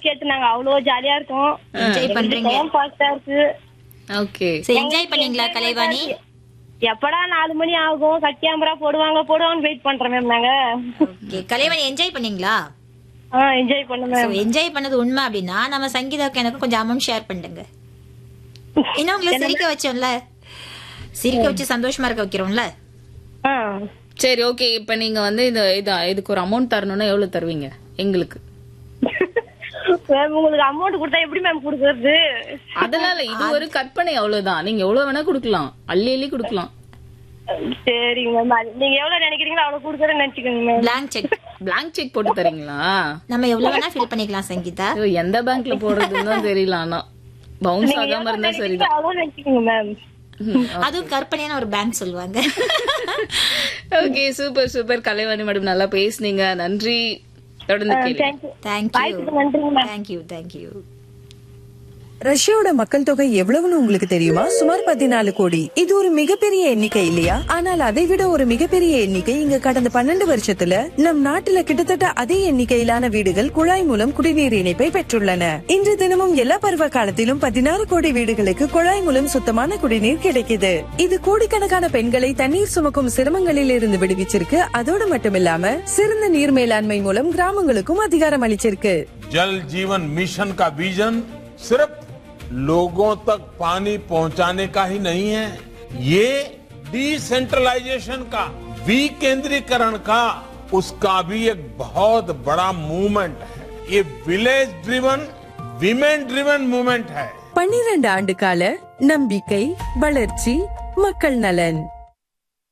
கேட்டு நாங்க அவ்வளவு ஜாலியா இருக்கோம் என்ஜாய் பண்றீங்க டைம் பாஸ்டா இருக்கு ஓகே சரி என்ஜாய் பண்ணீங்களா கலைவாணி எப்படா நாலு மணி ஆகும் கட் கேமரா போடுவாங்க போடுவாங்கன்னு வெயிட் பண்றோம் மேம் நாங்க ஓகே கலைவாணி என்ஜாய் பண்ணீங்களா ஆ என்ஜாய் பண்ண மேம் என்ஜாய் பண்ணது உண்மை அப்படின்னா நம்ம சங்கீதாவுக்கு எனக்கு கொஞ்சம் அமௌண்ட் ஷேர் பண்ணுங்க இன்னும் உங்களை சிரிக்க வச்சோம்ல சிரிக்க வச்சு சந்தோஷமா இருக்க வைக்கிறோம்ல ஆ சரி ஓகே இப்ப நீங்க வந்து இது இது இதுக்கு ஒரு அமௌண்ட் தரணும்னா எவ்வளவு தருவீங்க எங்களுக்கு மேம் உங்களுக்கு அமௌண்ட் கொடுத்தா எப்படி மேம் கொடுக்கறது அதெல்லாம் இல்ல இது ஒரு கற்பனை அவ்வளவுதான் நீங்க எவ்வளவு வேணா கொடுக்கலாம் அள்ளி அள்ளி கொடுக்கலாம் சரிங்க மேம் நீங்க எவ்வளவு நினைக்கிறீங்களோ அவ்வளவு கொடுக்குறேன்னு நினைச்சுக்கோங்க ma'am blank cheque blank cheque போட்டு தரீங்களா நம்ம எவ்வளவு வேணா ஃபில் பண்ணிக்கலாம் சங்கீதா ஐயோ, எந்த பேங்க்ல போடுறதுன்னு தான் தெரியல ஆனா பவுன்ஸ் ஆகாம இருந்தா சரிதான் அவ்வளவு நினைச்சுக்கோங்க மேம் அதுவும் கற்பனையான ஒரு பேங்க் சொல்லுவாங்க okay super super Kalaivani madam நல்லா பேசுனீங்க நன்றி தொடர்ந்து கேளுங்க தேங்க்யூ தேங்க்யூ வாய்ப்புக்கு நன்றிங்க மேம் தேங்க்யூ தேங்க்யூ ரஷ்யாவோட மக்கள் தொகை எவ்வளவுன்னு உங்களுக்கு தெரியுமா சுமார் பதினாலு கோடி இது ஒரு மிகப்பெரிய எண்ணிக்கை இல்லையா ஆனால் அதை விட ஒரு மிகப்பெரிய எண்ணிக்கை இங்க கடந்த பன்னெண்டு வருஷத்துல நம் நாட்டுல கிட்டத்தட்ட அதே எண்ணிக்கையிலான வீடுகள் குழாய் மூலம் குடிநீர் இணைப்பை பெற்றுள்ளன இன்று தினமும் எல்லா பருவ காலத்திலும் பதினாறு கோடி வீடுகளுக்கு குழாய் மூலம் சுத்தமான குடிநீர் கிடைக்குது இது கோடிக்கணக்கான பெண்களை தண்ணீர் சுமக்கும் சிரமங்களில் இருந்து விடுவிச்சிருக்கு அதோடு மட்டுமில்லாம சிறந்த நீர் மேலாண்மை மூலம் கிராமங்களுக்கும் அதிகாரம் அளிச்சிருக்கு जल जीवन मिशन का विजन सिर्फ लोगों तक पानी पहुंचाने का ही नहीं है ये डिसेंट्रलाइजेशन का विकेंद्रीकरण का उसका भी एक बहुत बड़ा मूवमेंट है ये village driven women driven movement है பன்னிரண்டு ஆண்டு கால நம்பிக்கை வளர்ச்சி மக்கள் நலன்